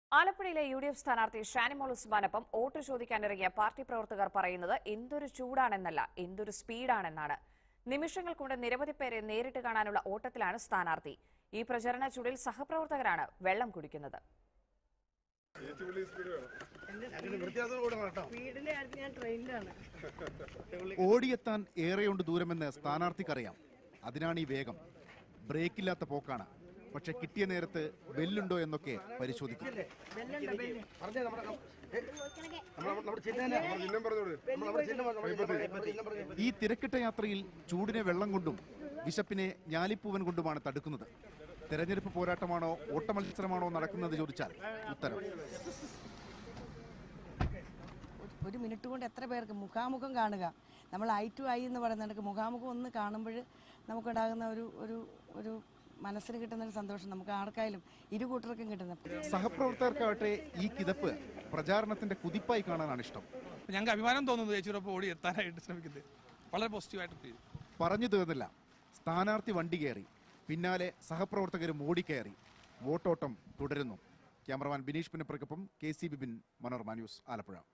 ആലപ്പുഴയിലെ U D F സ്ഥാനാർത്ഥി ഷാനിമോൾ ഉസ്മാനൊപ്പം വോട്ട് ചോദിക്കാനിറങ്ങിയ പാർട്ടി പ്രവർത്തകർ പറയുന്നത് എന്തൊരു ചൂടാണെന്നല്ല എന്തൊരു സ്പീഡാണെന്നാണ് നിമിഷങ്ങൾ കൊണ്ട് നിരവധി പേരെ നേരിട്ട് കാണാനുള്ള ഓട്ടത്തിലാണ് സ്ഥാനാർത്ഥി ഈ പ്രചരണ ചൂടിൽ സഹപ്രവർത്തകരാണ് വെള്ളം കുടിക്കുന്നത് വീടിന്റെ കാര്യത്തിൽ ഞാൻ ട്രെയിനിലാണ് ഓടിയെത്താൻ ഏറെയുണ്ട് ദൂരമെന്ന് സ്ഥാനാർത്ഥിക്കറിയാം അതിനാണ് ഈ വേഗം ബ്രേക്കില്ലാത്ത പോക്കാണ് പക്ഷെ കിട്ടിയ നേരത്ത് ബെല്ലുണ്ടോ എന്നൊക്കെ പരിശോധിക്കും ബെല്ലുണ്ട് ബെല്ല് പറഞ്ഞേ നമ്മുടെ കം- ഏ, നമ്മുടെ- നമ്മുടെ ചിഹ്നം തന്നെ. നമ്മുടെ ചിഹ്നം പറഞ്ഞു, നമ്മുടെ ചിഹ്നം പറഞ്ഞു. ഈ തിരക്കിട്ട യാത്രയിൽ ചൂടിനെ വെള്ളം കൊണ്ടും വിശപ്പിനെ ഞാലിപ്പൂവൻ കൊണ്ടുമാണ് തടുക്കുന്നത് തെരഞ്ഞെടുപ്പ് പോരാട്ടമാണോ ഓട്ടമത്സരമാണോ നടക്കുന്നത് ചോദിച്ചാൽ ഉത്തരം ഒരു മിനിറ്റ് കൊണ്ട് എത്ര പേർക്ക് മുഖാമുഖം കാണുക നമ്മൾ ഐ ടു ഐ എന്ന് പറയുന്നുണ്ട് മുഖാമുഖം ഒന്ന് കാണുമ്പോൾ നമുക്കുണ്ടാകുന്ന ഒരു ഒരു ഒരു മനസ്സിന് കിട്ടുന്ന ഒരു സന്തോഷം നമുക്ക് ആർക്കായാലും ഇരു കൂട്ടർക്കും കിട്ടുന്ന സഹപ്രവർത്തകർക്കാവട്ടെ ഈ കിതപ്പ് പ്രചാരണത്തിന്റെ കുതിപ്പായി കാണാനാണ് ഇഷ്ടം അപ്പോൾ ഞങ്ങൾക്ക് അഭിമാനം തോന്നുന്നു ചേച്ചിയോടൊപ്പം ഓടി എത്താനായിട്ട് ശ്രമിക്കുന്നത് വളരെ പോസിറ്റീവായിട്ട് ഫീൽ പറഞ്ഞു തീർന്നില്ല സ്ഥാനാർത്ഥി വണ്ടി കയറി പിന്നാലെ സഹപ്രവർത്തകരും ഓടിക്കയറി വോട്ടോട്ടം തുടരുന്നു ക്യാമറമാൻ ബിനീഷ് പുന്നപ്പുറക്കൊപ്പം K C Bipin Manorama news Alappuzha